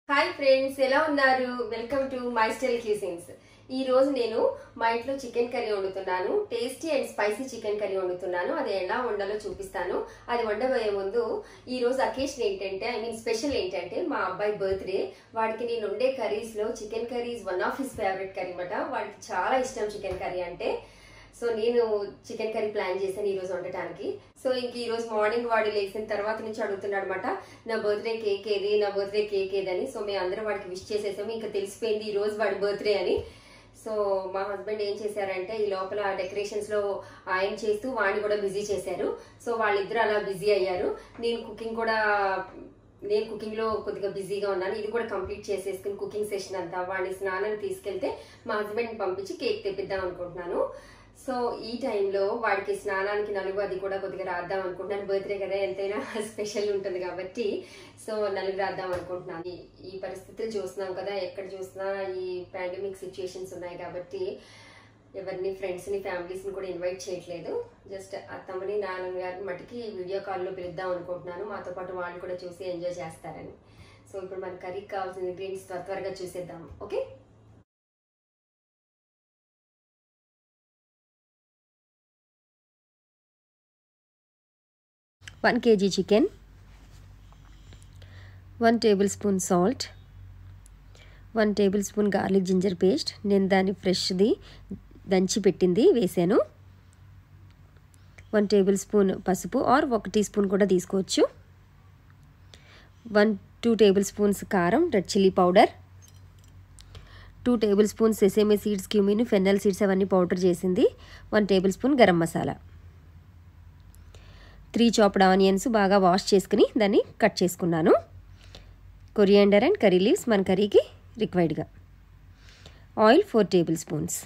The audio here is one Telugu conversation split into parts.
హాయ్ ఫ్రెండ్స్ ఎలా ఉన్నారు welcome to my style cuisines ఈ రోజు నేను మా ఇంట్లో చికెన్ కర్రీ వండుతున్నాను tasty and spicy chicken curry వండుతున్నాను అది ఎలా వండాలో చూపిస్తాను అది వండబోయే ముందు ఈ రోజు అకేషన్ ఏంటంటే ఐ మీన్ స్పెషల్ ఏంటంటే మా అబ్బాయి బర్త్డే వాడికి నేను వండే కర్రీస్ లో chicken curry is one of his favourite curry అనమాట వాడికి చాలా ఇష్టం చికెన్ కర్రీ అంటే సో నేను చికెన్ కర్రీ ప్లాన్ చేశాను ఈ రోజు వండటానికి సో ఇంక ఈ రోజు మార్నింగ్ వాడు లేచిన తర్వాత నుంచి అడుగుతున్నాడు అనమాట నా బర్త్డే కేక్ ఏది నా బర్త్డే కేక్ ఏదని సో మేము అందరం వాడికి విష్ చేసేసాము ఇంకా తెలిసిపోయింది ఈ రోజు వాడి బర్త్డే అని సో మా హస్బెండ్ ఏం చేశారంటే ఈ లోపల డెకరేషన్స్ లో ఆయన చేస్తూ వాడిని కూడా బిజీ చేశారు సో వాళ్ళిద్దరు అలా బిజీ అయ్యారు నేను కుకింగ్ కూడా నేను కుకింగ్ లో కొద్దిగా బిజీగా ఉన్నాను ఇది కూడా కంప్లీట్ చేసేసుకుని కుకింగ్ సెషన్ అంతా వాడిని స్నానానికి తీసుకెళ్తే మా హస్బెండ్ పంపించి కేక్ తెప్పిద్దాం అనుకుంటున్నాను సో ఈ టైంలో వాడికి స్నానానికి నలుగు అది కూడా కొద్దిగా రాద్దాం అనుకుంటున్నాను బర్త్డే కదా ఎంతైనా స్పెషల్ ఉంటుంది కాబట్టి సో నలుగు రాద్దాం అనుకుంటున్నాను ఈ- ఈ పరిస్థితులు చూస్తున్నాం కదా ఎక్కడ చూసినా ఈ పాండమిక్ సిచ్యుయేషన్స్ ఉన్నాయి కాబట్టి ఎవరిని ఫ్రెండ్స్ని ఫ్యామిలీస్ని కూడా ఇన్వైట్ చేయట్లేదు జస్ట్ అత్తమ్మని నాన్నగారిని గారిని మటుకి వీడియో కాల్లో పిలుద్దాం అనుకుంటున్నాను మాతో పాటు వాళ్ళు కూడా చూసి ఎంజాయ్ చేస్తారని సో ఇప్పుడు మన కర్రీకి కావాల్సిన ఇంగ్రీడియంట్స్ త్వర త్వరగా చూసేద్దాం okay one kg chicken one tablespoon salt one tablespoon garlic ginger paste నేను దాన్ని ఫ్రెష్ది దంచి పెట్టింది వేసాను వన్ టేబుల్ స్పూన్ పసుపు ఆర్ ఒక టీ స్పూన్ కూడా తీసుకోవచ్చు వన్ టూ టేబుల్ స్పూన్స్ కారం red chilli powder two tablespoons sesame seeds cumin fennel seeds అవన్నీ పౌడర్ చేసింది one tablespoon garam masala three chopped onions బాగా వాష్ చేసుకుని దాన్ని కట్ చేసుకున్నాను కొరియాండర్ అండ్ కర్రీ లీవ్స్ మన కర్రీకి రిక్వైర్డ్గా ఆయిల్ ఫోర్ టేబుల్ స్పూన్స్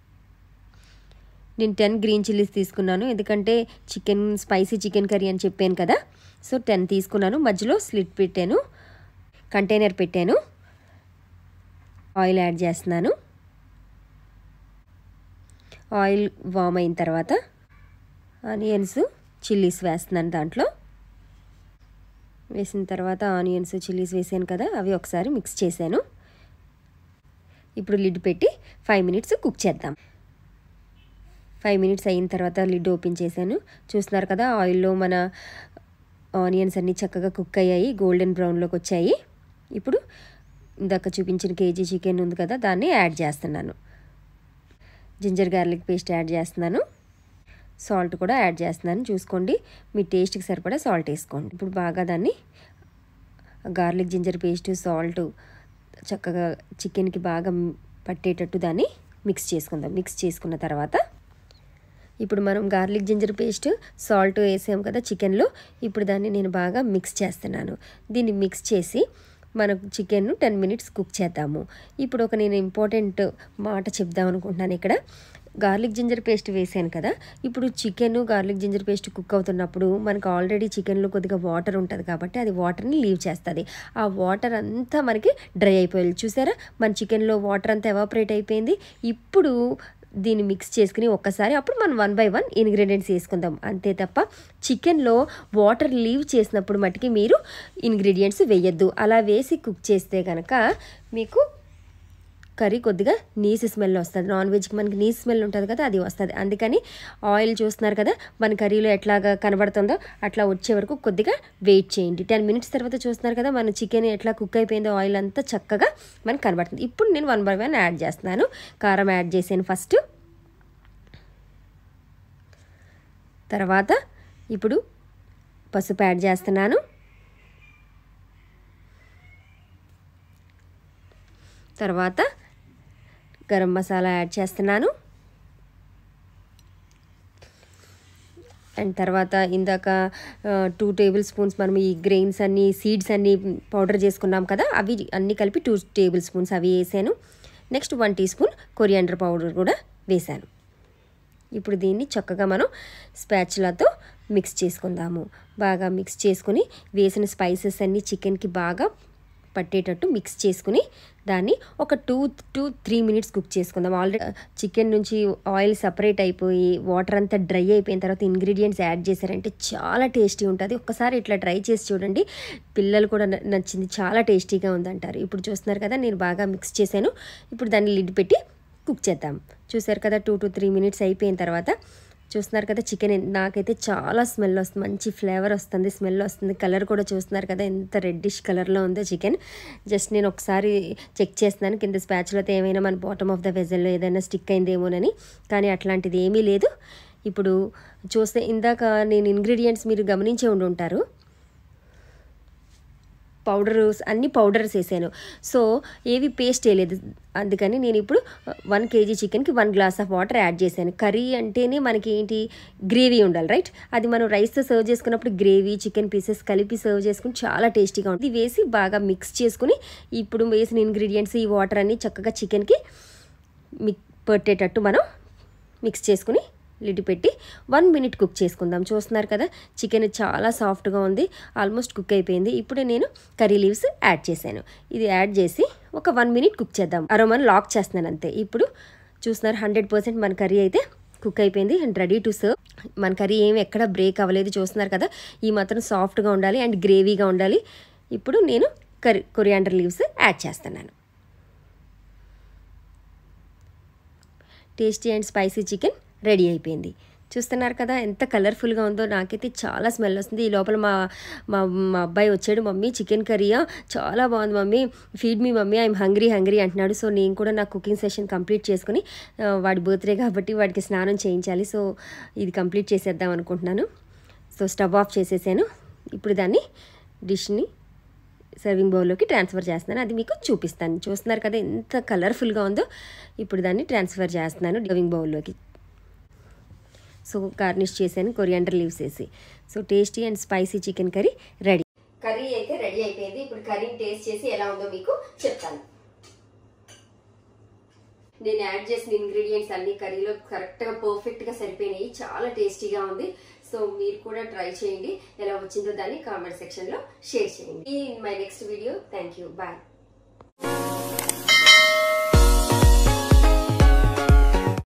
నేను టెన్ గ్రీన్ చిల్లీస్ తీసుకున్నాను ఎందుకంటే చికెన్ స్పైసీ చికెన్ కర్రీ అని చెప్పాను కదా సో టెన్ తీసుకున్నాను మధ్యలో స్లిట్ పెట్టాను కంటైనర్ పెట్టాను ఆయిల్ యాడ్ చేస్తున్నాను ఆయిల్ వామ్ అయిన తర్వాత ఆనియన్స్ చిల్లీస్ వేస్తున్నాను దాంట్లో వేసిన తర్వాత ఆనియన్స్ చిల్లీస్ వేసాను కదా అవి ఒకసారి మిక్స్ చేశాను ఇప్పుడు లిడ్ పెట్టి ఫైవ్ మినిట్స్ కుక్ చేద్దాం ఫైవ్ మినిట్స్ అయిన తర్వాత లిడ్ ఓపెన్ చేశాను చూస్తున్నారు కదా ఆయిల్లో మన ఆనియన్స్ అన్నీ చక్కగా కుక్ అయ్యాయి గోల్డెన్ బ్రౌన్లోకి వచ్చాయి ఇప్పుడు ఇందాక చూపించిన కేజీ చికెన్ ఉంది కదా దాన్ని యాడ్ చేస్తున్నాను జింజర్ గార్లిక్ పేస్ట్ యాడ్ చేస్తున్నాను సాల్ట్ కూడా యాడ్ చేస్తున్నాను చూసుకోండి మీ టేస్ట్కి సరిపడా సాల్ట్ వేసుకోండి ఇప్పుడు బాగా దాన్ని గార్లిక్ జింజర్ పేస్ట్ సాల్ట్ చక్కగా చికెన్కి బాగా పట్టేటట్టు దాన్ని మిక్స్ చేసుకుందాం మిక్స్ చేసుకున్న తర్వాత ఇప్పుడు మనం గార్లిక్ జింజర్ పేస్ట్ సాల్ట్ వేసాం కదా చికెన్లో ఇప్పుడు దాన్ని నేను బాగా మిక్స్ చేస్తున్నాను దీన్ని మిక్స్ చేసి మనం చికెన్ టెన్ మినిట్స్ కుక్ చేద్దాము ఇప్పుడు ఒక నేను ఇంపార్టెంట్ మాట చెప్దాం అనుకుంటున్నాను ఇక్కడ గార్లిక్ జింజర్ పేస్ట్ వేసాను కదా ఇప్పుడు chicken garlic ginger paste cook అవుతున్నప్పుడు మనకు ఆల్రెడీ చికెన్లో కొద్దిగా వాటర్ ఉంటుంది కాబట్టి అది వాటర్ని లీవ్ చేస్తుంది ఆ వాటర్ అంతా మనకి డ్రై అయిపోయింది చూసారా మన చికెన్లో వాటర్ అంతా ఎవాపరేట్ అయిపోయింది ఇప్పుడు దీన్ని మిక్స్ చేసుకుని ఒక్కసారి అప్పుడు మనం వన్ బై వన్ ఇంగ్రీడియంట్స్ వేసుకుందాం అంతే తప్ప చికెన్లో వాటర్ లీవ్ చేసినప్పుడు మట్టుకి మీరు ఇంగ్రీడియంట్స్ వేయద్దు అలా వేసి కుక్ చేస్తే కనుక మీకు కర్రీ కొద్దిగా నీసు స్మెల్ వస్తుంది నాన్ వెజ్కి మనకి నీసు స్మెల్ ఉంటుంది కదా అది వస్తుంది అందుకని ఆయిల్ చూస్తున్నారు కదా మన కర్రీలో ఎట్లాగా కనబడుతుందో అట్లా వచ్చే వరకు కొద్దిగా వెయిట్ చేయండి టెన్ మినిట్స్ తర్వాత చూస్తున్నారు కదా మన చికెన్ ఎట్లా కుక్ అయిపోయిందో ఆయిల్ అంతా చక్కగా మనకు కనబడుతుంది ఇప్పుడు నేను వన్ బై వన్ యాడ్ చేస్తున్నాను కారం యాడ్ చేసాను ఫస్ట్ తర్వాత ఇప్పుడు పసుపు యాడ్ చేస్తున్నాను తర్వాత గరం మసాలా యాడ్ చేస్తున్నాను అండ్ తర్వాత ఇందాక టూ టేబుల్ స్పూన్స్ మనం ఈ గ్రెయిన్స్ అన్ని సీడ్స్ అన్ని పౌడర్ చేసుకున్నాం కదా అవి అన్నీ కలిపి టూ టేబుల్ స్పూన్స్ అవి వేసాను next one teaspoon coriander powder కూడా వేసాను ఇప్పుడు దీన్ని చక్కగా మనం స్పాచులాతో మిక్స్ చేసుకుందాము బాగా మిక్స్ చేసుకుని వేసిన స్పైసెస్ అన్నీ చికెన్కి బాగా పట్టేటట్టు మిక్స్ చేసుకుని దాన్ని ఒక two to three minutes cook చేసుకుందాం ఆల్రెడీ చికెన్ నుంచి ఆయిల్ సపరేట్ అయిపోయి వాటర్ అంతా డ్రై అయిపోయిన తర్వాత ఇంగ్రీడియంట్స్ యాడ్ చేశారంటే చాలా టేస్టీ ఉంటుంది ఒక్కసారి ఇట్లా ట్రై చేసి చూడండి పిల్లలు కూడా న- నచ్చింది చాలా టేస్టీగా ఉందంటారు ఇప్పుడు చూస్తున్నారు కదా నేను బాగా మిక్స్ చేశాను ఇప్పుడు దాన్ని లిడ్ పెట్టి కుక్ చేద్దాం చూసారు కదా టూ టు త్రీ మినిట్స్ అయిపోయిన తర్వాత చూస్తున్నారు కదా చికెన్ నాకైతే చాలా స్మెల్ వస్తుంది మంచి ఫ్లేవర్ వస్తుంది స్మెల్ వస్తుంది కలర్ కూడా చూస్తున్నారు కదా ఎంత రెడ్డిష్ కలర్లో ఉందో చికెన్ జస్ట్ నేను ఒకసారి చెక్ చేస్తున్నాను కింద స్పాచులతో ఏమైనా మన బాటమ్ ఆఫ్ ద వెజల్లో ఏదైనా స్టిక్ అయిందేమోనని కానీ అట్లాంటిది ఏమీ లేదు ఇప్పుడు చూస్తే ఇందాక నేను ఇంగ్రీడియంట్స్ మీరు గమనించే ఉండి ఉంటారు పౌడర్స్ అన్ని పౌడర్స్ వేసాను సో ఏవి పేస్ట్ వేయలేదు అందుకని నేను ఇప్పుడు వన్ కేజీ చికెన్కి one glass of water add చేశాను కర్రీ అంటేనే మనకి ఏంటి గ్రేవీ ఉండాలి రైట్ అది మనం రైస్తో సర్వ్ చేసుకున్నప్పుడు గ్రేవీ చికెన్ పీసెస్ కలిపి సర్వ్ చేసుకుని చాలా టేస్టీగా ఉంటుంది ఇది వేసి బాగా మిక్స్ చేసుకుని ఇప్పుడు వేసిన ఇంగ్రీడియంట్స్ ఈ వాటర్ అన్ని చక్కగా చికెన్కి మిక్ పట్టేటట్టు మనం మిక్స్ చేసుకుని లిడ్ పెట్టి వన్ మినిట్ కుక్ చేసుకుందాం చూస్తున్నారు కదా చికెన్ చాలా సాఫ్ట్గా ఉంది ఆల్మోస్ట్ కుక్ అయిపోయింది ఇప్పుడు నేను కర్రీ లీవ్స్ యాడ్ చేశాను ఇది యాడ్ చేసి ఒక వన్ మినిట్ కుక్ చేద్దాం అరోమాను లాక్ చేస్తున్నాను అంతే ఇప్పుడు చూస్తున్నారు హండ్రెడ్ పర్సెంట్ మన కర్రీ అయితే కుక్ అయిపోయింది అండ్ రెడీ టు సర్వ్ మన కర్రీ ఏమి ఎక్కడ బ్రేక్ అవ్వలేదు చూస్తున్నారు కదా ఈ మాత్రం సాఫ్ట్గా ఉండాలి అండ్ గ్రేవీగా ఉండాలి ఇప్పుడు నేను కర్రీ కొరియాండర్ లీవ్స్ యాడ్ చేస్తున్నాను tasty and spicy chicken ready అయిపోయింది చూస్తున్నారు కదా ఎంత కలర్ఫుల్గా ఉందో నాకైతే చాలా స్మెల్ వస్తుంది ఈ లోపల మా మా మా అబ్బాయి వచ్చాడు మమ్మీ చికెన్ కర్రీయా చాలా బాగుంది mummy feed me mummy I'm hungry hungry అంటున్నాడు సో నేను కూడా నా కుకింగ్ సెషన్ కంప్లీట్ చేసుకుని ఆ, వాడి బర్త్డే కాబట్టి వాడికి స్నానం చేయించాలి సో ఇది కంప్లీట్ చేసేద్దాం అనుకుంటున్నాను సో స్టవ్ ఆఫ్ చేసేసాను ఇప్పుడు దాన్ని డిష్ని సర్వింగ్ బౌల్లోకి ట్రాన్స్ఫర్ చేస్తున్నాను అది మీకు చూపిస్తాను చూస్తున్నారు కదా ఎంత కలర్ఫుల్గా ఉందో ఇప్పుడు దాన్ని ట్రాన్స్ఫర్ చేస్తున్నాను సర్వింగ్ బౌల్లోకి సో గార్నిష్ చేశాను కొరియాండర్ లీవ్స్ వేసి so tasty and spicy chicken curry ready curry అయితే రెడీ అయిపోయింది ఇప్పుడు కర్రీని టేస్ట్ చేసి ఎలా ఉందో మీకు చెప్తాను నేను యాడ్ చేసిన ఇంగ్రీడియంట్స్ అన్ని కర్రీలో కరెక్ట్ గా పర్ఫెక్ట్ గా సరిపోయినాయి చాలా టేస్టీగా ఉంది సో మీరు కూడా ట్రై చేయండి ఎలా వచ్చిందో దాన్ని కామెంట్ సెక్షన్ లో షేర్ చేయండి ఈ my next video thank you bye